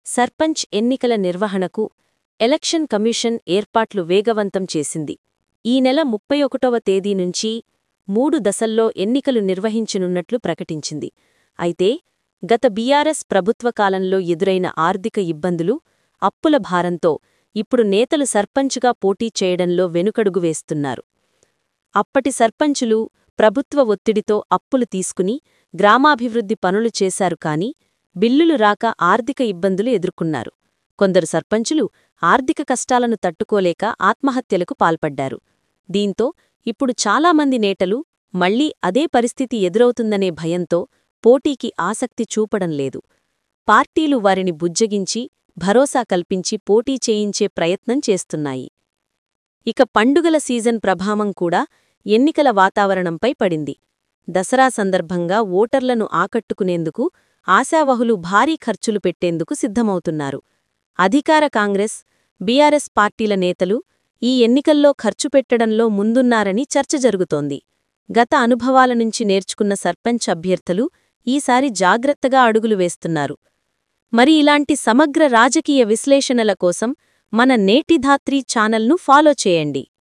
సర్పంచ్ ఎన్నికల నిర్వహణకు election commission ఏర్పాట్లు వేగవంతం చేసింది ఈ నెల ముప్పై ఒకటవ తేదీ నుంచి మూడు దశల్లో ఎన్నికలు నిర్వహించనున్నట్లు ప్రకటించింది అయితే గత బీఆర్ఎస్ ప్రభుత్వ కాలంలో ఎదురైన ఆర్థిక ఇబ్బందులు అప్పుల భారంతో ఇప్పుడు నేతలు సర్పంచ్గా పోటీ చేయడంలో వెనుకడుగు వేస్తున్నారు అప్పటి సర్పంచులు ప్రభుత్వ ఒత్తిడితో అప్పులు తీసుకుని గ్రామాభివృద్ధి పనులు చేశారు కాని బిల్లులు రాక ఆర్థిక ఇబ్బందులు ఎదుర్కొన్నారు కొందరు సర్పంచులు ఆర్థిక కష్టాలను తట్టుకోలేక ఆత్మహత్యలకు పాల్పడ్డారు దీంతో ఇప్పుడు చాలామంది నేటలు మళ్లీ అదే పరిస్థితి ఎదురవుతుందనే భయంతో పోటీకి ఆసక్తి చూపడం లేదు పార్టీలు వారిని బుజ్జగించి భరోసా కల్పించి పోటీ చేయించే ప్రయత్నం చేస్తున్నాయి ఇక పండుగల సీజన్ ప్రభావం కూడా ఎన్నికల వాతావరణంపై పడింది దసరా సందర్భంగా ఓటర్లను ఆకట్టుకునేందుకు ఆశావహులు భారీ ఖర్చులు పెట్టేందుకు సిద్ధమవుతున్నారు అధికార కాంగ్రెస్ బీఆర్ఎస్ పార్టీల నేతలు ఈ ఎన్నికల్లో ఖర్చు పెట్టడంలో ముందున్నారని చర్చ జరుగుతోంది గత అనుభవాల నుంచి నేర్చుకున్న సర్పంచ్ అభ్యర్థులు ఈసారి జాగ్రత్తగా అడుగులు వేస్తున్నారు మరి ఇలాంటి సమగ్ర రాజకీయ విశ్లేషణల కోసం మన నేటిధాత్రి ఛానల్ను ఫాలో చేయండి